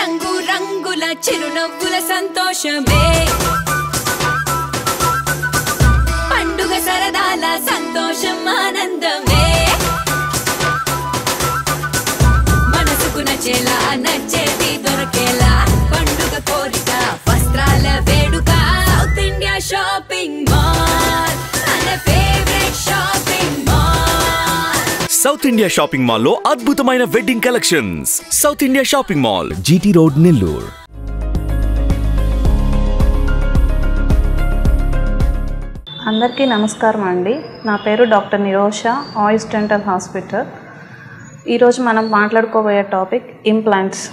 రంగు రంగుల చిరునవ్వుల సంతోషమే పండుగ సరదాల సంతోషం ఆనందమే మనసుకు నచ్చేలా నచ్చేది దొరకేలా పండుగ కోరిక వస్త్రాల వేడుక సౌత్ ఇండియా షాపింగ్ మాల్ మన favourite shopping mall South India shopping mall లో అద్భుతమైన wedding collections South India shopping mall GT road Nellore అందరికీ నమస్కారం అండి నా పేరు డాక్టర్ నిరోష ఆయిస్ డెంటల్ హాస్పిటల్ ఈరోజు మనం మాట్లాడుకోబోయే టాపిక్ ఇంప్లాంట్స్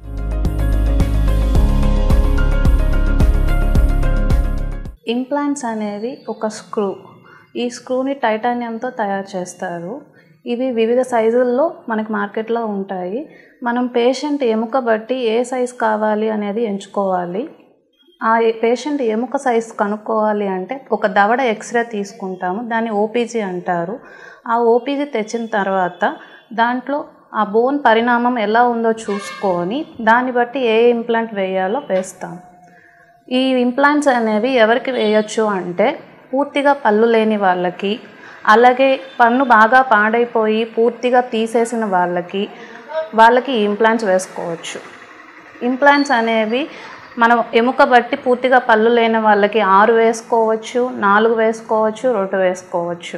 ఇంప్లాంట్స్ అనేవి ఒక స్క్రూ ఈ స్క్రూని టైటానియంతో తయారు చేస్తారు ఇవి వివిధ సైజుల్లో మనకి మార్కెట్లో ఉంటాయి మనం పేషెంట్ ఎముక బట్టి ఏ సైజ్ కావాలి అనేది ఎంచుకోవాలి ఆ పేషెంట్ ఎముక సైజ్ కనుక్కోవాలి అంటే ఒక దవడ ఎక్స్రే తీసుకుంటాము దాన్ని ఓపీజీ అంటారు ఆ ఓపీజీ తెచ్చిన తర్వాత దాంట్లో ఆ బోన్ పరిణామం ఎలా ఉందో చూసుకొని దాన్ని బట్టి ఏ ఇంప్లాంట్ వేయాలో వేస్తాం ఈ ఇంప్లాంట్స్ అనేవి ఎవరికి వేయొచ్చు అంటే పూర్తిగా పళ్ళు లేని వాళ్ళకి అలాగే పన్ను బాగా పాడైపోయి పూర్తిగా తీసేసిన వాళ్ళకి వాళ్ళకి ఈ ఇంప్లాంట్స్ వేసుకోవచ్చు ఇంప్లాంట్స్ అనేవి మనం ఎముక బట్టి పూర్తిగా పళ్ళు లేని వాళ్ళకి ఆరు వేసుకోవచ్చు నాలుగు వేసుకోవచ్చు రెండు వేసుకోవచ్చు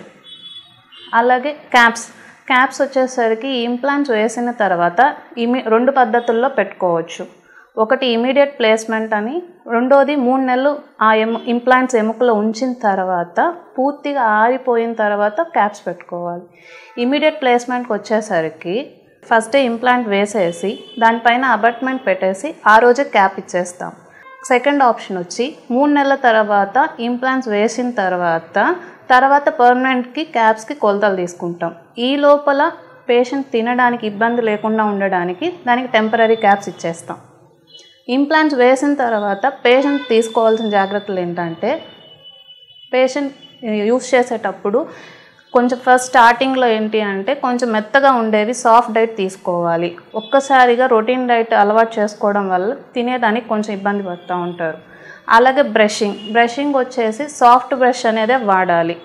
అలాగే క్యాప్స్ క్యాప్స్ వచ్చేసరికి ఈ ఇంప్లాంట్స్ వేసిన తర్వాత ఇమి రెండు పద్ధతుల్లో పెట్టుకోవచ్చు ఒకటి ఇమీడియట్ ప్లేస్మెంట్ అని రెండోది మూడు నెలలు ఆ ఎము ఇంప్లాంట్స్ ఎముకలో ఉంచిన తర్వాత పూర్తిగా ఆరిపోయిన తర్వాత క్యాప్స్ పెట్టుకోవాలి ఇమీడియట్ ప్లేస్మెంట్కి వచ్చేసరికి ఫస్ట్ డే ఇంప్లాంట్ వేసేసి దానిపైన అబట్మెంట్ పెట్టేసి ఆ రోజే క్యాప్ ఇచ్చేస్తాం సెకండ్ ఆప్షన్ వచ్చి మూడు నెలల తర్వాత ఇంప్లాంట్స్ వేసిన తర్వాత తర్వాత పర్మనెంట్కి క్యాప్స్కి కొలతలు తీసుకుంటాం ఈ లోపల పేషెంట్ తినడానికి ఇబ్బంది లేకుండా ఉండడానికి దానికి టెంపరీ క్యాప్స్ ఇచ్చేస్తాం ఇంప్లాంట్స్ వేసిన తర్వాత పేషెంట్ తీసుకోవాల్సిన జాగ్రత్తలు ఏంటంటే పేషెంట్ యూస్ చేసేటప్పుడు కొంచెం ఫస్ట్ స్టార్టింగ్లో ఏంటి అంటే కొంచెం మెత్తగా ఉండేవి సాఫ్ట్ డైట్ తీసుకోవాలి ఒక్కసారిగా రొటీన్ డైట్ అలవాటు చేసుకోవడం వల్ల తినేదానికి కొంచెం ఇబ్బంది పడుతూ ఉంటారు అలాగే బ్రషింగ్ బ్రషింగ్ వచ్చేసి సాఫ్ట్ బ్రష్ అనేదే వాడాలి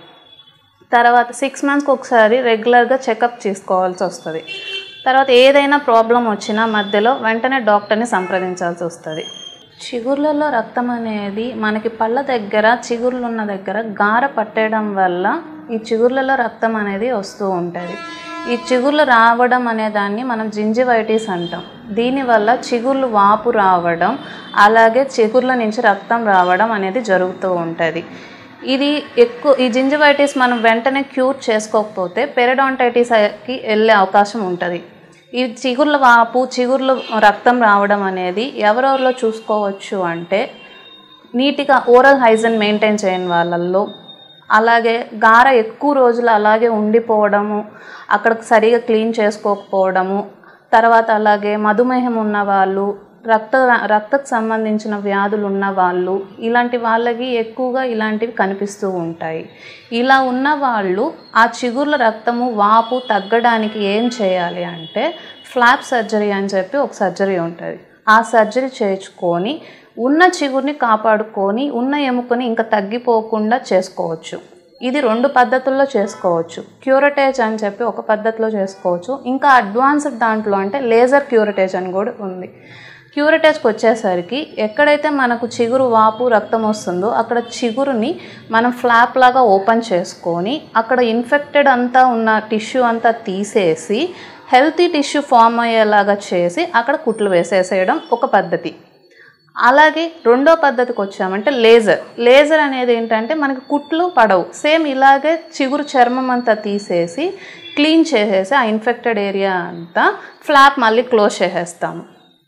తర్వాత సిక్స్ మంత్స్కి ఒకసారి రెగ్యులర్గా చెకప్ చేసుకోవాల్సి వస్తుంది తర్వాత ఏదైనా ప్రాబ్లం వచ్చినా మధ్యలో వెంటనే డాక్టర్ని సంప్రదించాల్సి వస్తుంది చిగుర్లలో రక్తం అనేది మనకి పళ్ళ దగ్గర చిగుర్లు ఉన్న దగ్గర గార పట్టేయడం వల్ల ఈ చిగుర్లలో రక్తం అనేది వస్తూ ఉంటుంది ఈ చిగుర్లు రావడం అనే దాన్ని మనం జింజివైటిస్ అంటాం దీనివల్ల చిగుర్లు వాపు రావడం అలాగే చిగుర్ల నుంచి రక్తం రావడం అనేది జరుగుతూ ఉంటుంది ఇది ఎక్కువ ఈ జింజివైటిస్ మనం వెంటనే క్యూర్ చేసుకోకపోతే పెరడాంటైటిస్కి వెళ్ళే అవకాశం ఉంటుంది ఈ చిగుర్ల వాపు చిగుర్లు రక్తం రావడం అనేది ఎవరెవరిలో చూసుకోవచ్చు అంటే నీట్గా ఓరల్ హైజన్ మెయింటైన్ చేయని వాళ్ళల్లో అలాగే గార ఎక్కువ రోజులు అలాగే ఉండిపోవడము అక్కడ సరిగా క్లీన్ చేసుకోకపోవడము తర్వాత అలాగే మధుమేహం ఉన్న వాళ్ళు రక్త రక్తకు సంబంధించిన వ్యాధులు ఉన్న వాళ్ళు ఇలాంటి వాళ్ళకి ఎక్కువగా ఇలాంటివి కనిపిస్తూ ఉంటాయి ఇలా ఉన్న వాళ్ళు ఆ చిగుర్ల రక్తము వాపు తగ్గడానికి ఏం చేయాలి అంటే ఫ్లాప్ సర్జరీ అని చెప్పి ఒక సర్జరీ ఉంటుంది ఆ సర్జరీ చేయించుకొని ఉన్న చిగురిని కాపాడుకొని ఉన్న ఎముకని ఇంకా తగ్గిపోకుండా చేసుకోవచ్చు ఇది రెండు పద్ధతుల్లో చేసుకోవచ్చు క్యూరటేజ్ అని చెప్పి ఒక పద్ధతిలో చేసుకోవచ్చు ఇంకా అడ్వాన్స్డ్ దాంట్లో అంటే లేజర్ క్యూరటేజ్ అని కూడా ఉంది క్యూరటేజ్కి వచ్చేసరికి ఎక్కడైతే మనకు చిగురు వాపు రక్తం వస్తుందో అక్కడ చిగురుని మనం ఫ్లాప్ లాగా ఓపెన్ చేసుకొని అక్కడ ఇన్ఫెక్టెడ్ అంతా ఉన్న టిష్యూ అంతా తీసేసి హెల్తీ టిష్యూ ఫామ్ అయ్యేలాగా చేసి అక్కడ కుట్లు వేసేసేయడం ఒక పద్ధతి అలాగే రెండో పద్ధతికి వచ్చామంటే లేజర్ లేజర్ అనేది ఏంటంటే మనకి కుట్లు పడవు సేమ్ ఇలాగే చిగురు చర్మం అంతా తీసేసి క్లీన్ చేసేసి ఆ ఇన్ఫెక్టెడ్ ఏరియా అంతా ఫ్లాప్ మళ్ళీ క్లోజ్ చేసేస్తాము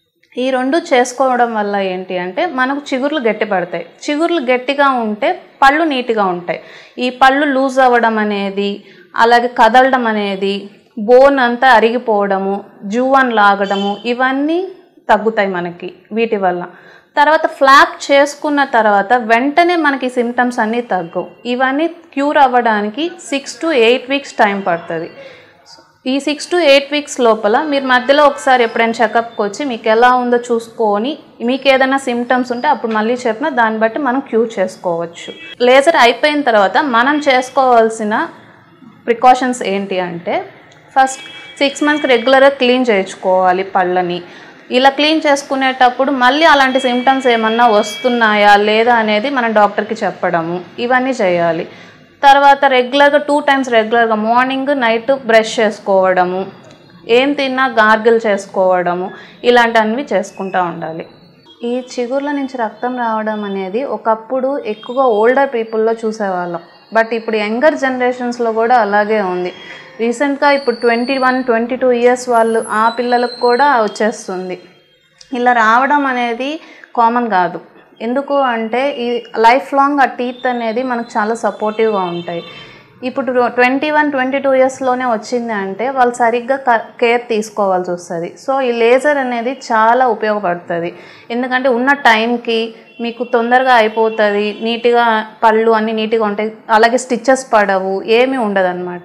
ఈ రెండు చేసుకోవడం వల్ల ఏంటి అంటే మనకు చిగుర్లు గట్టి పడతాయి చిగుర్లు గట్టిగా ఉంటే పళ్ళు నీట్గా ఉంటాయి ఈ పళ్ళు లూజ్ అవ్వడం అనేది అలాగే కదలడం అనేది బోన్ అంతా అరిగిపోవడము జూవన్ లాగడము ఇవన్నీ తగ్గుతాయి మనకి వీటి వల్ల తర్వాత ఫ్లాప్ చేసుకున్న తర్వాత వెంటనే మనకి సిమ్టమ్స్ అన్నీ తగ్గవు ఇవన్నీ క్యూర్ అవ్వడానికి six to eight weeks time పడుతుంది ఈ సిక్స్ టు ఎయిట్ వీక్స్ లోపల మీరు మధ్యలో ఒకసారి ఎప్పుడైనా చెకప్కి వచ్చి మీకు ఎలా ఉందో చూసుకొని మీకు ఏదైనా సిమ్టమ్స్ ఉంటే అప్పుడు మళ్ళీ చెప్పిన దాన్ని బట్టి మనం క్యూర్ చేసుకోవచ్చు లేజర్ అయిపోయిన తర్వాత మనం చేసుకోవాల్సిన ప్రికాషన్స్ ఏంటి అంటే ఫస్ట్ సిక్స్ మంత్స్కి రెగ్యులర్గా క్లీన్ చేయించుకోవాలి పళ్ళని ఇలా క్లీన్ చేసుకునేటప్పుడు మళ్ళీ అలాంటి సిమ్టమ్స్ ఏమన్నా వస్తున్నాయా లేదా అనేది మనం డాక్టర్కి చెప్పడము ఇవన్నీ చేయాలి తర్వాత రెగ్యులర్గా టూ టైమ్స్ రెగ్యులర్గా మార్నింగ్ నైట్ బ్రష్ చేసుకోవడము ఏం తిన్నా గార్గిల్ చేసుకోవడము ఇలాంటివన్నీ చేసుకుంటూ ఉండాలి ఈ చిగుర్ల నుంచి రక్తం రావడం అనేది ఒకప్పుడు ఎక్కువ ఓల్డర్ పీపుల్లో చూసేవాళ్ళం బట్ ఇప్పుడు యంగర్ జనరేషన్స్లో కూడా అలాగే ఉంది రీసెంట్గా ఇప్పుడు twenty one twenty two years వాళ్ళు ఆ పిల్లలకు కూడా వచ్చేస్తుంది ఇలా రావడం అనేది కామన్ కాదు ఎందుకు అంటే ఈ లైఫ్ లాంగ్ ఆ టీత్ అనేది మనకు చాలా సపోర్టివ్గా ఉంటాయి ఇప్పుడు ట్వంటీ వన్ ట్వంటీ టూ ఇయర్స్లోనే వచ్చింది అంటే వాళ్ళు సరిగ్గా కేర్ తీసుకోవాల్సి వస్తుంది సో ఈ లేజర్ అనేది చాలా ఉపయోగపడుతుంది ఎందుకంటే ఉన్న టైంకి మీకు తొందరగా అయిపోతుంది నీట్గా పళ్ళు అన్నీ నీట్గా ఉంటాయి అలాగే స్టిచ్చెస్ పడవు ఏమీ ఉండదన్నమాట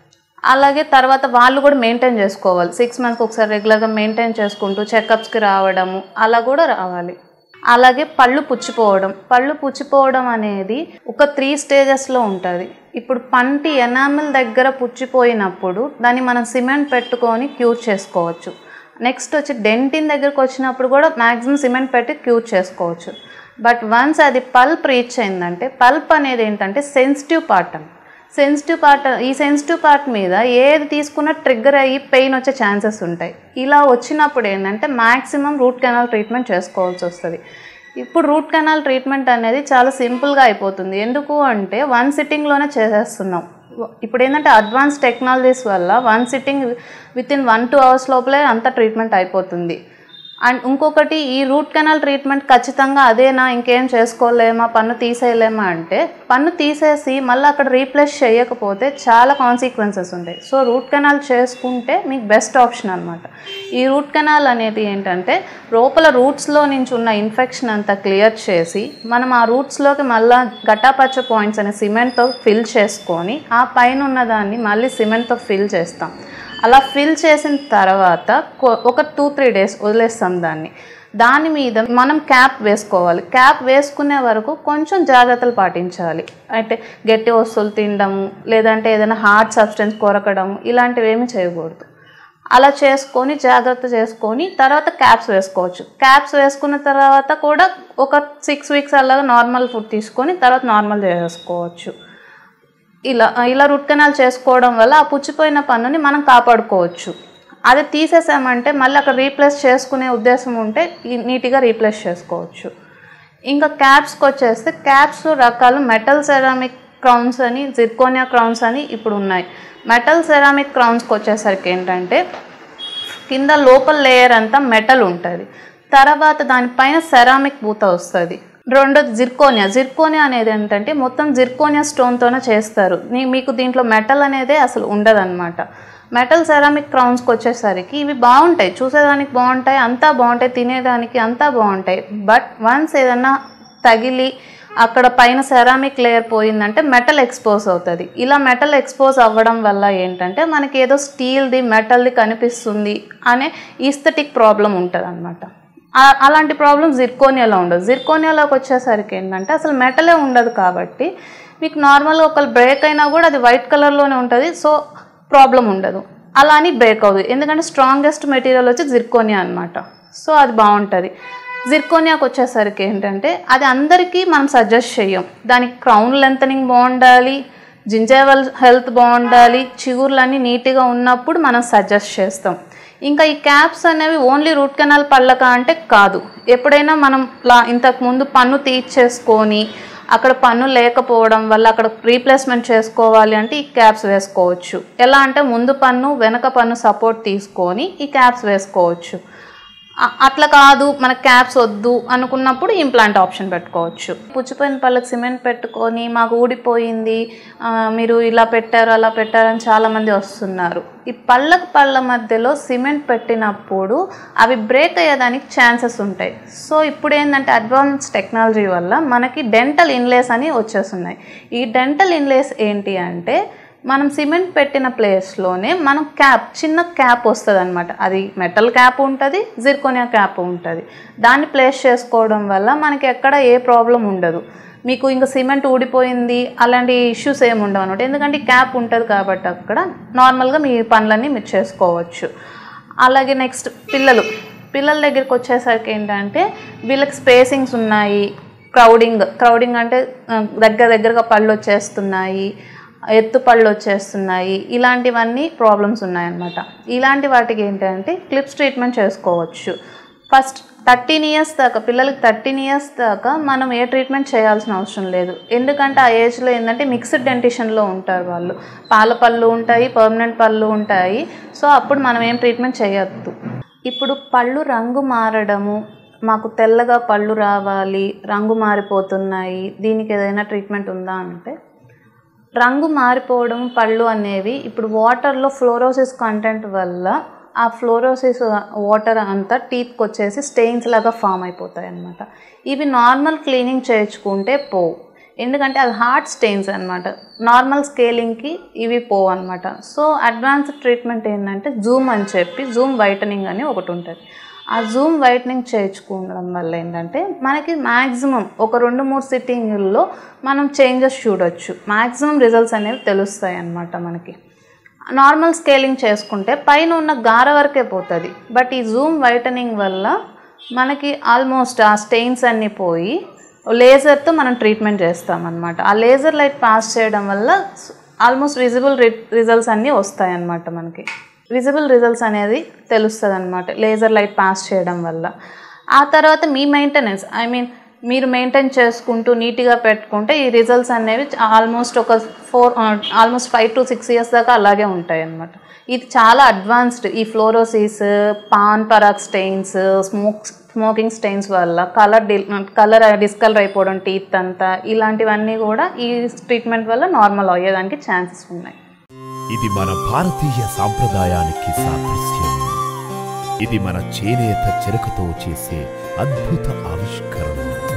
అలాగే తర్వాత వాళ్ళు కూడా మెయింటైన్ చేసుకోవాలి సిక్స్ మంత్స్కి ఒకసారి రెగ్యులర్గా మెయింటైన్ చేసుకుంటూ చెకప్స్కి రావడము అలా కూడా రావాలి అలాగే పళ్ళు పుచ్చిపోవడం పళ్ళు పుచ్చిపోవడం అనేది ఒక త్రీ స్టేజెస్లో ఉంటుంది ఇప్పుడు పంటి ఎనామిల్ దగ్గర పుచ్చిపోయినప్పుడు దాన్ని మనం సిమెంట్ పెట్టుకొని క్యూర్ చేసుకోవచ్చు నెక్స్ట్ వచ్చి డెంటిన్ దగ్గరకు వచ్చినప్పుడు కూడా మ్యాక్సిమం సిమెంట్ పెట్టి క్యూర్ చేసుకోవచ్చు బట్ వన్స్ అది పల్ప్ రీచ్ అయిందంటే పల్ప్ అనేది ఏంటంటే సెన్సిటివ్ పార్ట్ అని సెన్సిటివ్ పార్ట్ ఈ సెన్సిటివ్ పార్ట్ మీద ఏది తీసుకున్నా ట్రిగ్గర్ అయ్యి పెయిన్ వచ్చే ఛాన్సెస్ ఉంటాయి ఇలా వచ్చినప్పుడు ఏంటంటే మ్యాక్సిమం రూట్ కెనాల్ ట్రీట్మెంట్ చేసుకోవాల్సి వస్తుంది ఇప్పుడు రూట్ కెనాల్ ట్రీట్మెంట్ అనేది చాలా సింపుల్గా అయిపోతుంది ఎందుకు అంటే వన్ సిట్టింగ్లోనే చేసేస్తున్నాం ఇప్పుడు ఏంటంటే అడ్వాన్స్ టెక్నాలజీస్ వల్ల one sitting with in one two hours లోపలే అంత ట్రీట్మెంట్ అయిపోతుంది అండ్ ఇంకొకటి ఈ రూట్ కెనాల్ ట్రీట్మెంట్ ఖచ్చితంగా అదేనా ఇంకేం చేసుకోలేమా పన్ను తీసేయలేమా అంటే పన్ను తీసేసి మళ్ళీ అక్కడ రీప్లేస్ చేయకపోతే చాలా కాన్సిక్వెన్సెస్ ఉంటాయి సో రూట్ కెనాల్ చేసుకుంటే మీకు బెస్ట్ ఆప్షన్ అనమాట ఈ రూట్ కెనాల్ అనేది ఏంటంటే లోపల రూట్స్లో నుంచి ఉన్న ఇన్ఫెక్షన్ అంతా క్లియర్ చేసి మనం ఆ రూట్స్లోకి మళ్ళీ గటాపచ్చ పాయింట్స్ అనే సిమెంట్తో ఫిల్ చేసుకొని ఆ పైన ఉన్న దాన్ని మళ్ళీ సిమెంట్తో ఫిల్ చేస్తాం అలా ఫిల్ చేసిన తర్వాత కొ- ఒక టూ త్రీ డేస్ వదిలేస్తాం దాన్ని దాని మీద మనం క్యాప్ వేసుకోవాలి క్యాప్ వేసుకునే వరకు కొంచెం జాగ్రత్తలు పాటించాలి అంటే గట్టి వస్తువులు తినడము లేదంటే ఏదైనా హార్డ్ సబ్స్టెన్స్ కొరకడము ఇలాంటివి ఏమీ చేయకూడదు అలా చేసుకొని జాగ్రత్త చేసుకొని తర్వాత క్యాప్స్ వేసుకోవచ్చు క్యాప్స్ వేసుకున్న తర్వాత కూడా ఒక సిక్స్ వీక్స్ అలాగా నార్మల్ ఫుడ్ తీసుకొని తర్వాత నార్మల్ చేసుకోవచ్చు ఇలా ఇలా రూట్ కెనాల్ చేసుకోవడం వల్ల ఆ పుచ్చిపోయిన పన్నుని మనం కాపాడుకోవచ్చు అది తీసేసామంటే మళ్ళీ అక్కడ రీప్లేస్ చేసుకునే ఉద్దేశం ఉంటే ఈ- నీట్గా రీప్లేస్ చేసుకోవచ్చు ఇంకా క్యాప్స్కి వచ్చేస్తే క్యాప్స్ రకాలు మెటల్ సెరామిక్ క్రౌన్స్ అని జిర్కోనియా క్రౌన్స్ అని ఇప్పుడు ఉన్నాయి మెటల్ సెరామిక్ క్రౌన్స్కి వచ్చేసరికి ఏంటంటే కింద లోపల లేయర్ అంతా మెటల్ ఉంటుంది తర్వాత దానిపైన సెరామిక్ పూత వస్తుంది రెండోది జిర్కోనియా జిర్కోనియా అనేది ఏంటంటే మొత్తం జిర్కోనియా స్టోన్తోనే చేస్తారు నీ- మీకు దీంట్లో మెటల్ అనేదే అసలు ఉండదన్నమాట మెటల్ సెరామిక్ క్రౌన్స్కి వచ్చేసరికి ఇవి బాగుంటాయి చూసేదానికి బాగుంటాయి అంతా బాగుంటాయి తినేదానికి అంతా బాగుంటాయి బట్ వన్స్ ఏదన్నా తగిలి అక్కడ పైన సెరామిక్ లేయర్ పోయిందంటే మెటల్ ఎక్స్పోజ్ అవుతుంది ఇలా మెటల్ ఎక్స్పోజ్ అవ్వడం వల్ల ఏంటంటే మనకి ఏదో స్టీల్ది మెటల్ది కనిపిస్తుంది అనే ఈస్థెటిక్ ప్రాబ్లం ఉంటుంది అనమాట అలాంటి ప్రాబ్లం జిర్కోనియాలో ఉండదు జిర్కోనియాలోకి వచ్చేసరికి ఏంటంటే అసలు మెటలే ఉండదు కాబట్టి మీకు నార్మల్గా ఒకళ్ళు బ్రేక్ అయినా కూడా అది వైట్ కలర్లోనే ఉంటుంది సో ప్రాబ్లం ఉండదు అలా అని బ్రేక్ అవ్వదు ఎందుకంటే స్ట్రాంగెస్ట్ మెటీరియల్ వచ్చి జిర్కోనియా అనమాట సో అది బాగుంటుంది జిర్కోనియాకి వచ్చేసరికి ఏంటంటే అది అందరికీ మనం సజెస్ట్ చెయ్యం దానికి క్రౌన్ లెంతనింగ్ బాగుండాలి జింజేవల్ హెల్త్ బాగుండాలి చిగుర్లన్నీ నీట్గా ఉన్నప్పుడు మనం సజెస్ట్ చేస్తాం ఇంకా ఈ క్యాప్స్ అనేవి ఓన్లీ రూట్ కెనాల్ పళ్ళక అంటే కాదు ఎప్పుడైనా మనం లా ఇంతకు ముందు పన్ను తీర్చేసుకొని అక్కడ పన్ను లేకపోవడం వల్ల అక్కడ రీప్లేస్మెంట్ చేసుకోవాలి అంటే ఈ క్యాప్స్ వేసుకోవచ్చు ఎలా అంటే ముందు పన్ను వెనక పన్ను సపోర్ట్ తీసుకొని ఈ క్యాప్స్ వేసుకోవచ్చు అ- అట్లా కాదు మన క్యాప్స్ వద్దు అనుకున్నప్పుడు ఇంప్లాంట్ ఆప్షన్ పెట్టుకోవచ్చు పుచ్చిపోయిన పళ్ళకి సిమెంట్ పెట్టుకొని మాకు ఊడిపోయింది ఆ, మీరు ఇలా పెట్టారు అలా పెట్టారు అని చాలామంది వస్తున్నారు ఈ పళ్ళకు పళ్ళ మధ్యలో సిమెంట్ పెట్టినప్పుడు అవి బ్రేక్ అయ్యేదానికి ఛాన్సెస్ ఉంటాయి సో ఇప్పుడు ఏంటంటే అడ్వాన్స్ టెక్నాలజీ వల్ల మనకి డెంటల్ ఇన్లేస్ అని వచ్చేస్తున్నాయి ఈ డెంటల్ ఇన్లేస్ ఏంటి అంటే మనం సిమెంట్ పెట్టిన ప్లేస్లోనే మనం క్యాప్ చిన్న క్యాప్ వస్తుంది అనమాట అది మెటల్ క్యాప్ ఉంటుంది జిర్కోనియా క్యాప్ ఉంటుంది దాన్ని ప్లేస్ చేసుకోవడం వల్ల మనకి ఎక్కడ ఏ ప్రాబ్లం ఉండదు మీకు ఇంకా సిమెంట్ ఊడిపోయింది అలాంటి ఇష్యూస్ ఏమి ఉండవు అనమాట ఎందుకంటే ఈ క్యాప్ ఉంటుంది కాబట్టి అక్కడ నార్మల్గా మీ పనులన్నీ మీరు చేసుకోవచ్చు అలాగే నెక్స్ట్ పిల్లలు పిల్లల దగ్గరికి వచ్చేసరికి ఏంటంటే వీళ్ళకి స్పేసింగ్స్ ఉన్నాయి క్రౌడింగ్ క్రౌడింగ్ అంటే ఆ, దగ్గర దగ్గరగా పళ్ళు వచ్చేస్తున్నాయి ఎత్తు పళ్ళు వచ్చేస్తున్నాయి ఇలాంటివన్నీ ప్రాబ్లమ్స్ ఉన్నాయన్నమాట ఇలాంటి వాటికి ఏంటంటే క్లిప్స్ ట్రీట్మెంట్ చేసుకోవచ్చు ఫస్ట్ థర్టీన్ ఇయర్స్ దాకా పిల్లలకి థర్టీన్ ఇయర్స్ దాకా మనం ఏ ట్రీట్మెంట్ చేయాల్సిన అవసరం లేదు ఎందుకంటే ఆ ఏజ్లో ఏంటంటే మిక్స్డ్ డెంటిషన్లో ఉంటారు వాళ్ళు పాల పళ్ళు ఉంటాయి పర్మనెంట్ పళ్ళు ఉంటాయి సో అప్పుడు మనం ఏం ట్రీట్మెంట్ చేయొద్దు ఇప్పుడు పళ్ళు రంగు మారడము మాకు తెల్లగా పళ్ళు రావాలి రంగు మారిపోతున్నాయి దీనికి ఏదైనా ట్రీట్మెంట్ ఉందా అంటే రంగు మారిపోవడం పళ్ళు అనేవి ఇప్పుడు వాటర్లో ఫ్లోరోసిస్ కంటెంట్ వల్ల ఆ ఫ్లోరోసిస్ వాటర్ అంతా టీత్కి వచ్చేసి స్టెయిన్స్ లాగా ఫామ్ అయిపోతాయి అన్నమాట ఇవి నార్మల్ క్లీనింగ్ చేయించుకుంటే పోవు ఎందుకంటే అది హార్ట్ స్టెయిన్స్ అనమాట నార్మల్ స్కేలింగ్కి ఇవి పోవు అనమాట సో అడ్వాన్స్డ్ ట్రీట్మెంట్ ఏంటంటే జూమ్ అని చెప్పి జూమ్ వైటనింగ్ అని ఒకటి ఉంటుంది ఆ జూమ్ వైట్నింగ్ చేయించుకోవడం వల్ల ఏంటంటే మనకి మ్యాక్సిమం ఒక రెండు మూడు సిట్టింగుల్లో మనం చేంజెస్ చూడొచ్చు మ్యాక్సిమం రిజల్ట్స్ అనేవి తెలుస్తాయి అన్నమాట మనకి నార్మల్ స్కేలింగ్ చేసుకుంటే పైన ఉన్న గార వరకే పోతుంది బట్ ఈ జూమ్ వైటనింగ్ వల్ల మనకి ఆల్మోస్ట్ ఆ స్టెయిన్స్ అన్నీ పోయి లేజర్తో మనం ట్రీట్మెంట్ చేస్తామన్నమాట ఆ లేజర్ లైట్ పాస్ చేయడం వల్ల ఆల్మోస్ట్ విజిబుల్ రిజల్ట్స్ అన్నీ వస్తాయి అన్నమాట మనకి విజిబుల్ రిజల్ట్స్ అనేది తెలుస్తుంది అనమాట లేజర్ లైట్ పాస్ చేయడం వల్ల ఆ తర్వాత మీ మెయింటెనెన్స్ ఐ మీన్ మీరు మెయింటైన్ చేసుకుంటూ నీట్గా పెట్టుకుంటే ఈ రిజల్ట్స్ అనేవి ఆల్మోస్ట్ ఒక four almost five to six years దాకా అలాగే ఉంటాయి అన్నమాట ఇది చాలా అడ్వాన్స్డ్ ఈ fluorosis Pan Parag stains smoke smoking stains వల్ల కలర్ డి కలర్ డిస్కలర్ అయిపోవడం టీత్ అంతా ఇలాంటివన్నీ కూడా ఈ ట్రీట్మెంట్ వల్ల నార్మల్ అయ్యేదానికి ఛాన్సెస్ ఉన్నాయి ఇది మన భారతీయ సాంప్రదాయానికి సాదృశ్యం ఇది మన చేనేత చెరకుతో చేసే అద్భుత ఆవిష్కరణ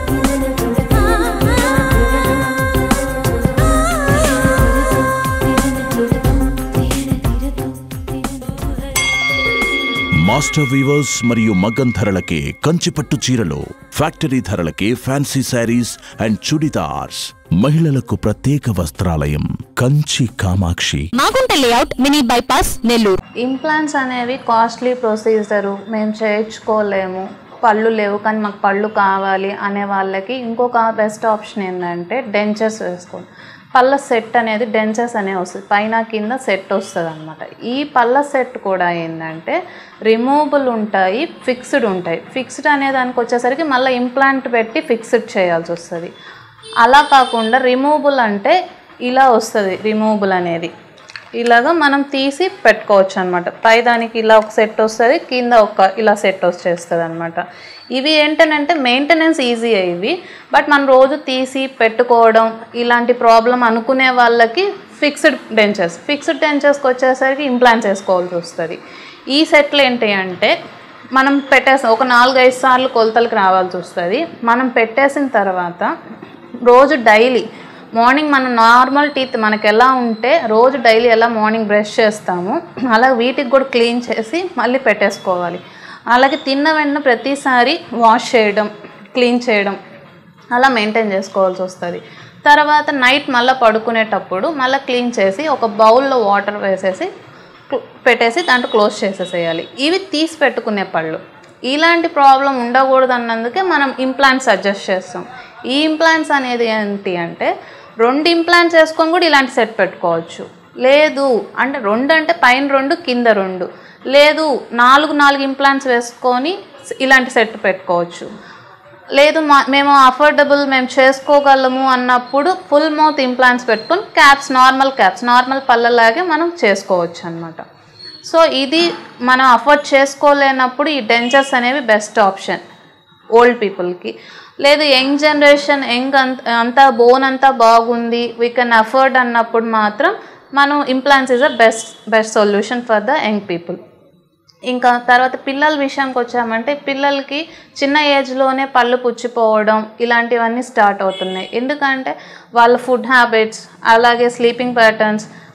మాస్టర్ వీవర్స్ మరియు మగ్గం ధరలకే కంచిపట్టు చీరలు ఫ్యాక్టరీ ధరలకే ఫ్యాన్సీ శారీస్ అండ్ చుడిదార్స్ మహిళలకు ప్రత్యేక వస్త్రాలయం Kanchi Kamakshi Magunta layout mini bypass Nellore implants అనేవి కాస్ట్లీ ప్రొసీజరు మేము చేయించుకోలేము పళ్ళు లేవు కానీ మాకు పళ్ళు కావాలి అనే వాళ్ళకి ఇంకొక బెస్ట్ ఆప్షన్ ఏంటంటే డెంచర్స్ వేసుకోండి పళ్ళ సెట్ అనేది డెంచర్స్ అనే వస్తుంది పైన కింద సెట్ వస్తుంది అనమాట ఈ పళ్ళ సెట్ కూడా ఏంటంటే రిమూవబుల్ ఉంటాయి ఫిక్స్డ్ ఉంటాయి ఫిక్స్డ్ అనే దానికి వచ్చేసరికి మళ్ళీ ఇంప్లాంట్ పెట్టి ఫిక్స్డ్ చేయాల్సి వస్తుంది అలా కాకుండా రిమూవబుల్ అంటే ఇలా వస్తుంది రిమూవబుల్ అనేది ఇలాగా మనం తీసి పెట్టుకోవచ్చు అనమాట పై దానికి ఇలా ఒక సెట్ వస్తుంది కింద ఒక ఇలా సెట్ వచ్చేస్తుంది అనమాట ఇవి ఏంటంటే మెయింటెనెన్స్ ఈజీ ఇవి బట్ మనం రోజు తీసి పెట్టుకోవడం ఇలాంటి ప్రాబ్లం అనుకునే వాళ్ళకి ఫిక్స్డ్ డెంచర్స్ ఫిక్స్డ్ డెంచర్స్కి వచ్చేసరికి ఇంప్లాంట్స్ వేసుకోవాల్సి వస్తుంది ఈ సెట్లు ఏంటి అంటే మనం పెట్టేసాం ఒక నాలుగైదు సార్లు కొలతలకు రావాల్సి వస్తుంది మనం పెట్టేసిన తర్వాత రోజు డైలీ మార్నింగ్ మన నార్మల్ టీత్ మనకి ఎలా ఉంటే రోజు డైలీ ఎలా మార్నింగ్ బ్రష్ చేస్తాము అలా వీటికి కూడా క్లీన్ చేసి మళ్ళీ పెట్టేసుకోవాలి అలాగే తిన్న వెంటనే ప్రతిసారి వాష్ చేయడం క్లీన్ చేయడం అలా మెయింటైన్ చేసుకోవాల్సి వస్తుంది తర్వాత నైట్ మళ్ళీ పడుకునేటప్పుడు మళ్ళీ క్లీన్ చేసి ఒక బౌల్లో వాటర్ వేసేసి క్లో- పెట్టేసి దాంట్లో క్లోజ్ చేసేసేయాలి ఇవి తీసి పెట్టుకునే పళ్ళు ఇలాంటి ప్రాబ్లం ఉండకూడదు అన్నందుకే మనం ఇంప్లాంట్స్ సజెస్ట్ చేస్తాం ఈ ఇంప్లాంట్స్ అనేది ఏంటి అంటే రెండు ఇంప్లాంట్స్ వేసుకొని కూడా ఇలాంటి సెట్ పెట్టుకోవచ్చు లేదు అంటే రెండు అంటే పైన రెండు కింద రెండు లేదు నాలుగు నాలుగు ఇంప్లాంట్స్ వేసుకొని ఇలాంటి సెట్ పెట్టుకోవచ్చు లేదు మా మేము అఫోర్డబుల్ మేము చేసుకోగలము అన్నప్పుడు ఫుల్ మౌత్ ఇంప్లాంట్స్ పెట్టుకొని క్యాప్స్ నార్మల్ క్యాప్స్ నార్మల్ పళ్ళలాగే మనం చేసుకోవచ్చు అనమాట సో ఇది మనం అఫోర్డ్ చేసుకోలేనప్పుడు ఈ డెంచర్స్ అనేవి బెస్ట్ ఆప్షన్ ఓల్డ్ పీపుల్కి లేదు యంగ్ జనరేషన్ యంగ్ అంత అంతా బోన్ అంతా బాగుంది వీ కెన్ అఫోర్డ్ అన్నప్పుడు మాత్రం మనం implants is a best best solution for the young people ఇంకా తర్వాత పిల్లల విషయానికి వచ్చామంటే పిల్లలకి చిన్న ఏజ్లోనే పళ్ళు పుచ్చిపోవడం ఇలాంటివన్నీ స్టార్ట్ అవుతున్నాయి ఎందుకంటే వాళ్ళ ఫుడ్ హ్యాబిట్స్ అలాగే స్లీపింగ్ ప్యాటర్న్స్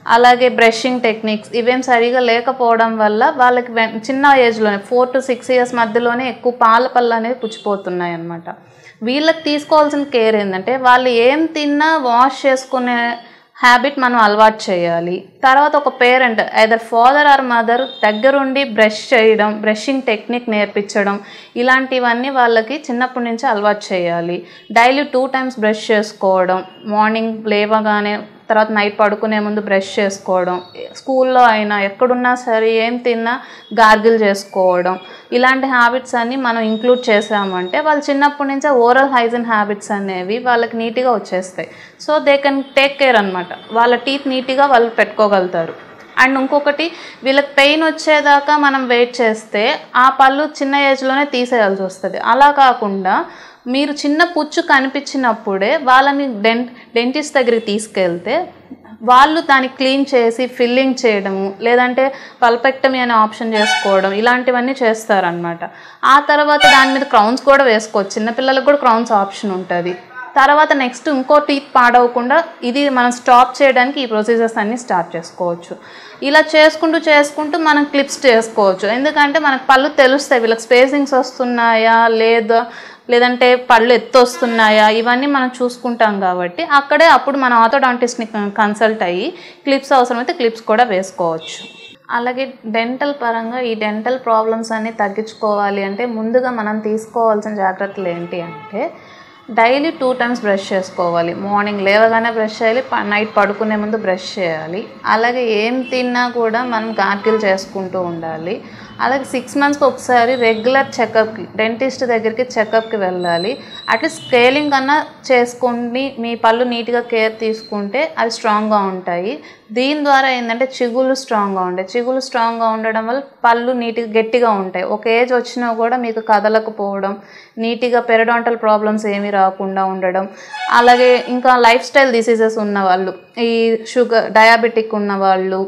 అలాగే బ్రషింగ్ టెక్నిక్స్ ఇవేం సరిగా లేకపోవడం వల్ల వాళ్ళకి వెం- చిన్న ఏజ్లోనే ఫోర్ టు సిక్స్ ఇయర్స్ మధ్యలోనే ఎక్కువ పాల పళ్ళు అనేవి పుచ్చిపోతున్నాయి అన్నమాట వీళ్ళకి తీసుకోవాల్సిన కేర్ ఏంటంటే వాళ్ళు ఏం తిన్నా వాష్ చేసుకునే హ్యాబిట్ మనం అలవాటు చేయాలి తర్వాత ఒక parent either father or mother దగ్గరుండి బ్రష్ చేయడం బ్రషింగ్ టెక్నిక్ నేర్పించడం ఇలాంటివన్నీ వాళ్ళకి చిన్నప్పటి నుంచి అలవాటు చేయాలి డైలీ టూ టైమ్స్ బ్రష్ చేసుకోవడం మార్నింగ్ లేవగానే తర్వాత నైట్ పడుకునే ముందు బ్రష్ చేసుకోవడం స్కూల్లో అయినా ఎక్కడున్నా సరే ఏం తిన్నా గార్గిల్ చేసుకోవడం ఇలాంటి హ్యాబిట్స్ అన్ని మనం ఇంక్లూడ్ చేసామంటే వాళ్ళు చిన్నప్పటి నుంచే ఓరల్ హైజీన్ హ్యాబిట్స్ అనేవి వాళ్ళకి నీట్గా వచ్చేస్తాయి so they can take care అనమాట వాళ్ళ టీత్ నీట్గా వాళ్ళు పెట్టుకోగలుగుతారు అండ్ ఇంకొకటి వీళ్ళకి పెయిన్ వచ్చేదాకా మనం వెయిట్ చేస్తే ఆ పళ్ళు చిన్న ఏజ్లోనే తీసేయాల్సి వస్తుంది అలా కాకుండా మీరు చిన్న పుచ్చు కనిపించినప్పుడే వాళ్ళని డెం డెంటిస్ట్ దగ్గరికి తీసుకెళ్తే వాళ్ళు దాన్ని క్లీన్ చేసి ఫిల్లింగ్ చేయడము లేదంటే పల్పెక్టమీ అనే ఆప్షన్ చేసుకోవడం ఇలాంటివన్నీ చేస్తారనమాట ఆ తర్వాత దాని మీద క్రౌన్స్ కూడా వేసుకోవచ్చు చిన్నపిల్లలకు కూడా క్రౌన్స్ ఆప్షన్ ఉంటుంది తర్వాత నెక్స్ట్ ఇంకో టీత్ పాడవకుండా ఇది మనం స్టాప్ చేయడానికి ఈ ప్రొసీజర్స్ అన్నీ స్టార్ట్ చేసుకోవచ్చు ఇలా చేసుకుంటూ చేసుకుంటూ మనం క్లిప్స్ చేసుకోవచ్చు ఎందుకంటే మనకు పళ్ళు తెలుస్తాయి వీళ్ళకి స్పేసింగ్స్ వస్తున్నాయా లేదా లేదంటే పళ్ళు ఎత్తు వస్తున్నాయా ఇవన్నీ మనం చూసుకుంటాం కాబట్టి అక్కడే అప్పుడు మనం ఆర్థోడాంటిస్ట్ని కన్సల్ట్ అయ్యి క్లిప్స్ అవసరమైతే క్లిప్స్ కూడా వేసుకోవచ్చు అలాగే డెంటల్ పరంగా ఈ డెంటల్ ప్రాబ్లమ్స్ అన్ని తగ్గించుకోవాలి అంటే ముందుగా మనం తీసుకోవాల్సిన జాగ్రత్తలు ఏంటి అంటే డైలీ టూ టైమ్స్ బ్రష్ చేసుకోవాలి మార్నింగ్ లేవగానే బ్రష్ చేయాలి ప- నైట్ పడుకునే ముందు బ్రష్ చేయాలి అలాగే ఏం తిన్నా కూడా మనం గార్గిల్ చేసుకుంటూ ఉండాలి అలాగే సిక్స్ మంత్స్కి ఒకసారి రెగ్యులర్ చెకప్కి డెంటిస్ట్ దగ్గరికి చెకప్కి వెళ్ళాలి అట్లీస్ట్ స్కేలింగ్ అన్నా చేసుకొని మీ పళ్ళు నీట్గా కేర్ తీసుకుంటే అవి స్ట్రాంగ్గా ఉంటాయి దీని ద్వారా ఏంటంటే చిగుళ్ళు స్ట్రాంగ్గా ఉంటాయి చిగుళ్ళు స్ట్రాంగ్గా ఉండడం వల్ల పళ్ళు నీట్గా గట్టిగా ఉంటాయి ఒక ఏజ్ వచ్చినా కూడా మీకు కదలకపోవడం నీట్గా పెరడాంటల్ ప్రాబ్లమ్స్ ఏమీ రాకుండా ఉండడం అలాగే ఇంకా లైఫ్ స్టైల్ డిసీజెస్ ఉన్న వాళ్ళు ఈ షుగర్ డయాబెటిక్ ఉన్న వాళ్ళు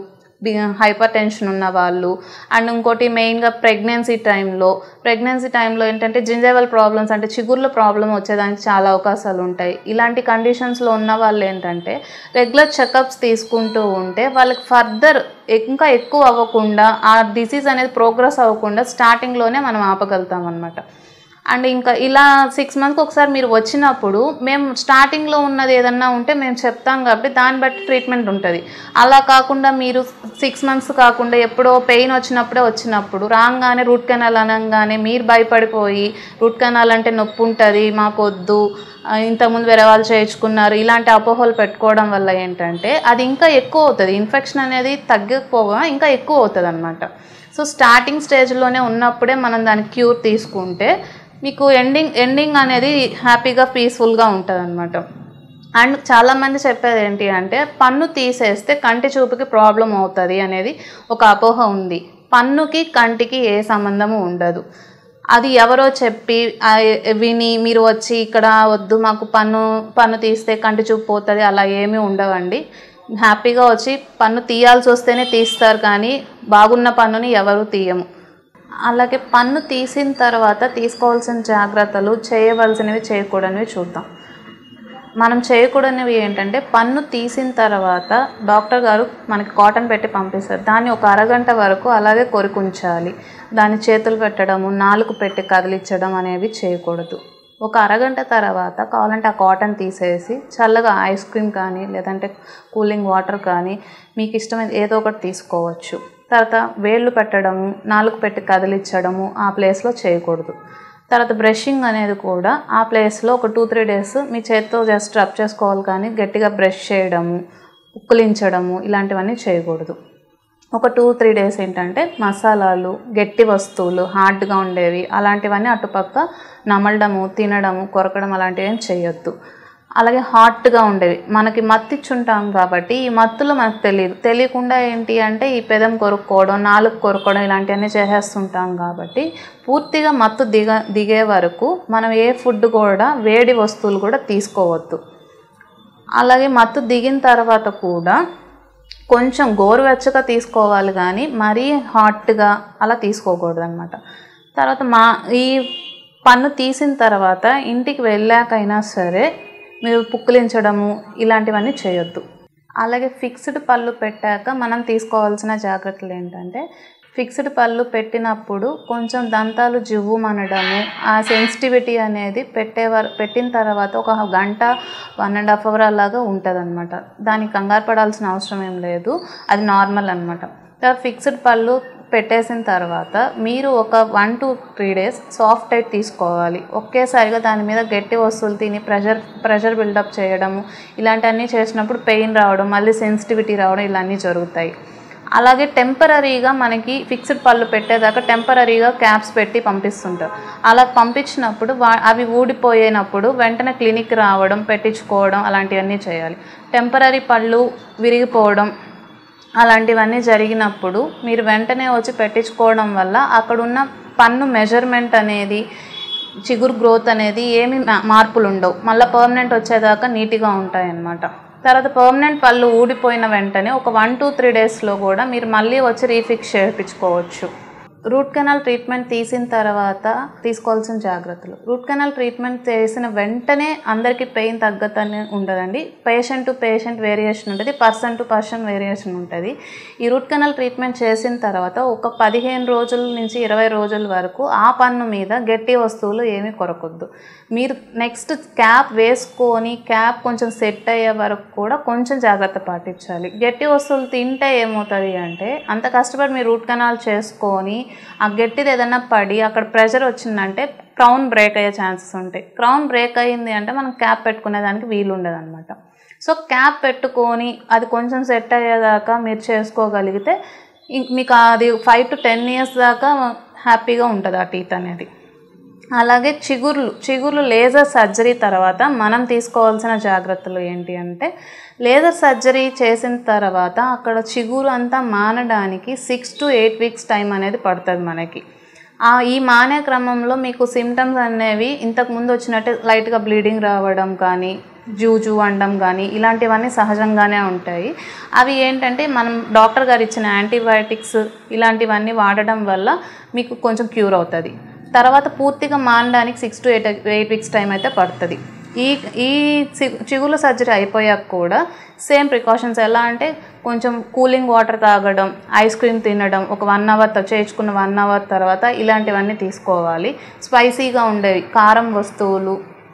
హైపర్ టెన్షన్ ఉన్న వాళ్ళు అండ్ ఇంకోటి మెయిన్గా ప్రెగ్నెన్సీ టైంలో ప్రెగ్నెన్సీ టైంలో ఏంటంటే జింజవల్ ప్రాబ్లమ్స్ అంటే చిగుర్ల ప్రాబ్లం వచ్చేదానికి చాలా అవకాశాలు ఉంటాయి ఇలాంటి కండిషన్స్లో ఉన్న వాళ్ళు ఏంటంటే రెగ్యులర్ చెకప్స్ తీసుకుంటూ ఉంటే వాళ్ళకి ఫర్దర్ ఇంకా ఎక్కువ అవ్వకుండా ఆ డిసీజ్ అనేది ప్రోగ్రెస్ అవ్వకుండా స్టార్టింగ్లోనే మనం ఆపగలుగుతాం అనమాట అండ్ ఇంకా ఇలా సిక్స్ మంత్స్కి ఒకసారి మీరు వచ్చినప్పుడు మేము స్టార్టింగ్లో ఉన్నది ఏదన్నా ఉంటే మేము చెప్తాం కాబట్టి దాన్ని బట్టి ట్రీట్మెంట్ ఉంటుంది అలా కాకుండా మీరు సిక్స్ మంత్స్ కాకుండా ఎప్పుడో పెయిన్ వచ్చినప్పుడే వచ్చినప్పుడు రాగానే రూట్ కెనాల్ అనగానే మీరు భయపడిపోయి రూట్ కెనాల్ అంటే నొప్పి ఉంటుంది మాకు వద్దు ఆ, ఇంతకుముందు వేరే వాళ్ళు చేయించుకున్నారు ఇలాంటి అపోహలు పెట్టుకోవడం వల్ల ఏంటంటే అది ఇంకా ఎక్కువ అవుతుంది ఇన్ఫెక్షన్ అనేది తగ్గకపోగా ఇంకా ఎక్కువ అవుతుంది అనమాట సో స్టార్టింగ్ స్టేజ్లోనే ఉన్నప్పుడే మనం దాని క్యూర్ తీసుకుంటే మీకు ఎండింగ్ ఎండింగ్ అనేది హ్యాపీగా పీస్ఫుల్గా ఉంటుంది అనమాట అండ్ చాలామంది చెప్పేది ఏంటి అంటే పన్ను తీసేస్తే కంటి చూపుకి ప్రాబ్లం అవుతుంది అనేది ఒక అపోహ ఉంది పన్నుకి కంటికి ఏ సంబంధము ఉండదు అది ఎవరో చెప్పి ఆ, విని మీరు వచ్చి ఇక్కడ వద్దు మాకు పన్ను పన్ను తీస్తే కంటి చూపు పోతుంది అలా ఏమీ ఉండవండి హ్యాపీగా వచ్చి పన్ను తీయాల్సి వస్తేనే తీస్తారు కానీ బాగున్న పన్నుని ఎవరు తీయము అలాగే పన్ను తీసిన తర్వాత తీసుకోవాల్సిన జాగ్రత్తలు చేయవలసినవి చేయకూడనివి చూద్దాం మనం చేయకూడనివి ఏంటంటే పన్ను తీసిన తర్వాత డాక్టర్ గారు మనకి కాటన్ పెట్టి పంపిస్తారు దాన్ని ఒక అరగంట వరకు అలాగే కొరికుంచాలి దాన్ని చేతులు పెట్టడము నాలుగు పెట్టి కదిలించడం అనేవి చేయకూడదు ఒక అరగంట తర్వాత కావాలంటే ఆ కాటన్ తీసేసి చల్లగా ఐస్ క్రీమ్ కానీ లేదంటే కూలింగ్ వాటర్ కానీ మీకు ఇష్టమైన ఏదో ఒకటి తీసుకోవచ్చు తర్వాత వేళ్ళు పెట్టడము నాలుగు పెట్టి కదిలించడము ఆ ప్లేస్లో చేయకూడదు తర్వాత బ్రషింగ్ అనేది కూడా ఆ ప్లేస్లో ఒక టూ త్రీ డేస్ మీ చేత్తో జస్ట్ రబ్ చేసుకోవాలి కానీ గట్టిగా బ్రష్ చేయడము ఉక్కులించడము ఇలాంటివన్నీ చేయకూడదు ఒక టూ త్రీ డేస్ ఏంటంటే మసాలాలు గట్టి వస్తువులు హార్డ్గా ఉండేవి అలాంటివన్నీ అటుపక్క నమలడము తినడము కొరకడం అలాంటివి ఏం చేయొద్దు అలాగే హాట్గా ఉండేవి మనకి మత్తిచ్చుంటాం కాబట్టి ఈ మత్తులో మనకు తెలియదు తెలియకుండా ఏంటి అంటే ఈ పెదం కొరుక్కోవడం నాలుగు కొరుక్కోవడం ఇలాంటివన్నీ చేసేస్తుంటాం కాబట్టి పూర్తిగా మత్తు దిగ దిగే వరకు మనం ఏ ఫుడ్ కూడా వేడి వస్తువులు కూడా తీసుకోవద్దు అలాగే మత్తు దిగిన తర్వాత కూడా కొంచెం గోరువెచ్చగా తీసుకోవాలి కానీ మరీ హాట్గా అలా తీసుకోకూడదు అనమాట తర్వాత మా ఈ పన్ను తీసిన తర్వాత ఇంటికి వెళ్ళాకైనా సరే మీరు పుక్కిలించడము ఇలాంటివన్నీ చేయొద్దు అలాగే ఫిక్స్డ్ పళ్ళు పెట్టాక మనం తీసుకోవాల్సిన జాగ్రత్తలు ఏంటంటే ఫిక్స్డ్ పళ్ళు పెట్టినప్పుడు కొంచెం దంతాలు జివ్వుమనడము ఆ సెన్సిటివిటీ అనేది పెట్టేవారు పెట్టిన తర్వాత ఒక గంట వన్ అండ్ హాఫ్ అవర్ అలాగా ఉంటుంది అనమాట దానికి కంగారు పడాల్సిన అవసరం ఏం లేదు అది నార్మల్ అనమాట తర్వాత ఫిక్స్డ్ పళ్ళు పెట్టేసిన తర్వాత మీరు ఒక one two three days soft diet తీసుకోవాలి ఒకేసారిగా దాని మీద గట్టి వస్తువులు తిని ప్రెషర్ ప్రెషర్ బిల్డప్ చేయడము ఇలాంటివన్నీ చేసినప్పుడు పెయిన్ రావడం మళ్ళీ సెన్సిటివిటీ రావడం ఇలాన్నీ జరుగుతాయి అలాగే టెంపరీగా మనకి ఫిక్స్డ్ పళ్ళు పెట్టేదాకా టెంపరీగా క్యాప్స్ పెట్టి పంపిస్తుంటారు అలా పంపించినప్పుడు వా అవి ఊడిపోయినప్పుడు వెంటనే క్లినిక్ రావడం పెట్టించుకోవడం అలాంటివన్నీ చేయాలి టెంపరీ పళ్ళు విరిగిపోవడం అలాంటివన్నీ జరిగినప్పుడు మీరు వెంటనే వచ్చి పెట్టించుకోవడం వల్ల అక్కడున్న పన్ను మెజర్మెంట్ అనేది చిగురు గ్రోత్ అనేది ఏమి మా- మార్పులు ఉండవు మళ్ళీ పర్మనెంట్ వచ్చేదాకా నీట్గా ఉంటాయి అన్నమాట తర్వాత పర్మనెంట్ పళ్ళు ఊడిపోయిన వెంటనే ఒక వన్ టూ త్రీ డేస్లో కూడా మీరు మళ్ళీ వచ్చి రీఫిక్స్ చేయించుకోవచ్చు రూట్ కెనాల్ ట్రీట్మెంట్ తీసిన తర్వాత తీసుకోవాల్సిన జాగ్రత్తలు రూట్ కెనాల్ ట్రీట్మెంట్ చేసిన వెంటనే అందరికీ పెయిన్ తగ్గతని ఉండదండి పేషెంట్ టు పేషెంట్ వేరియేషన్ ఉంటుంది పర్సన్ టు పర్సన్ వేరియేషన్ ఉంటుంది ఈ రూట్ కెనాల్ ట్రీట్మెంట్ చేసిన తర్వాత ఒక పదిహేను రోజుల నుంచి ఇరవై రోజుల వరకు ఆ పన్ను మీద గట్టి వస్తువులు ఏమీ కొరకొద్దు మీరు నెక్స్ట్ క్యాప్ వేసుకొని క్యాప్ కొంచెం సెట్ అయ్యే వరకు కూడా కొంచెం జాగ్రత్త పాటించాలి గట్టి వస్తువులు తింటే ఏమవుతుంది అంటే అంత కష్టపడి మీరు రూట్ కెనాల్ చేసుకొని ఆ గట్టిది ఏదైనా పడి అక్కడ ప్రెషర్ వచ్చిందంటే క్రౌన్ బ్రేక్ అయ్యే ఛాన్సెస్ ఉంటాయి క్రౌన్ బ్రేక్ అయ్యింది అంటే మనం క్యాప్ పెట్టుకునే దానికి వీలు ఉండదు సో క్యాప్ పెట్టుకొని అది కొంచెం సెట్ అయ్యేదాకా మీరు చేసుకోగలిగితే ఇం- మీకు అది ఫైవ్ టు టెన్ ఇయర్స్ దాకా హ్యాపీగా ఉంటుంది ఆ టీత్ అనేది అలాగే చిగుర్లు చిగుర్లు లేజర్ సర్జరీ తర్వాత మనం తీసుకోవాల్సిన జాగ్రత్తలు ఏంటి అంటే లేజర్ సర్జరీ చేసిన తర్వాత అక్కడ చిగురు అంతా మానడానికి six to eight weeks time అనేది పడుతుంది మనకి ఆ ఈ మానే క్రమంలో మీకు సిమ్టమ్స్ అనేవి ఇంతకు ముందు వచ్చినట్టు లైట్గా బ్లీడింగ్ రావడం కానీ జూజు అండం కానీ ఇలాంటివన్నీ సహజంగానే ఉంటాయి అవి ఏంటంటే మనం డాక్టర్ గారు ఇచ్చిన యాంటీబయాటిక్స్ ఇలాంటివన్నీ వాడడం వల్ల మీకు కొంచెం క్యూర్ అవుతుంది తర్వాత పూర్తిగా మానడానికి six to eight eight weeks time అయితే పడుతుంది ఈ ఈ చి- చిగుర్ల సర్జరీ అయిపోయాక కూడా సేమ్ ప్రికాషన్స్ ఎలా అంటే కొంచెం కూలింగ్ వాటర్ తాగడం ఐస్ క్రీమ్ తినడం ఒక వన్ అవర్ చేయించుకున్న వన్ అవర్ తర్వాత ఇలాంటివన్నీ తీసుకోవాలి స్పైసీగా ఉండేవి కారం వస్తువులు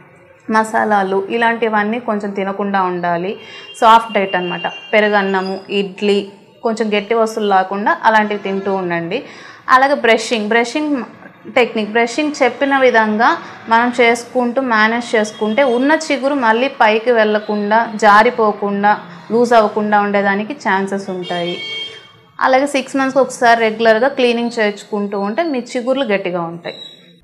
మసాలాలు ఇలాంటివన్నీ కొంచెం తినకుండా ఉండాలి సాఫ్ట్ డైట్ అనమాట పెరుగన్నము ఇడ్లీ కొంచెం గట్టి వస్తువులు లేకుండా అలాంటివి తింటూ ఉండండి అలాగే బ్రషింగ్ బ్రషింగ్ టెక్నిక్ బ్రషింగ్ చెప్పిన విధంగా మనం చేసుకుంటూ మేనేజ్ చేసుకుంటే ఉన్న చిగురు మళ్ళీ పైకి వెళ్ళకుండా జారిపోకుండా లూజ్ అవ్వకుండా ఉండేదానికి ఛాన్సెస్ ఉంటాయి అలాగే సిక్స్ మంత్స్కి ఒకసారి రెగ్యులర్గా క్లీనింగ్ చేయించుకుంటూ ఉంటే మీ చిగుర్లు గట్టిగా ఉంటాయి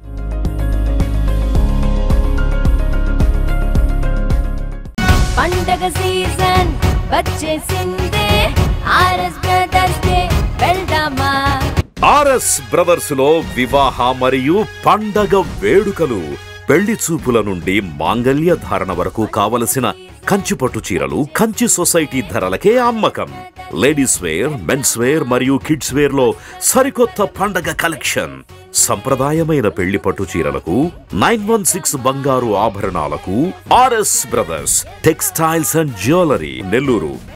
పండగ సీజన్ వచ్చేసిందే ఆర్ఎస్ బ్రదర్స్ డే వెళ్దామా ఆర్ఎస్ బ్రదర్స్ లో వివాహ మరియు పండగ వేడుకలు పెళ్లి చూపుల నుండి మాంగల్య ధారణ వరకు కావలసిన కంచి పట్టు చీరలు కంచి సొసైటీ ధరలకే అమ్మకం లేడీస్ వేర్ మెన్స్ వేర్ మరియు కిడ్స్ వేర్ లో సరికొత్త పండగ కలెక్షన్ సంప్రదాయమైన పెళ్లి పట్టు చీరలకు నైన్ వన్ సిక్స్ బంగారు ఆభరణాలకు RS Brothers textiles and jewellery Nellore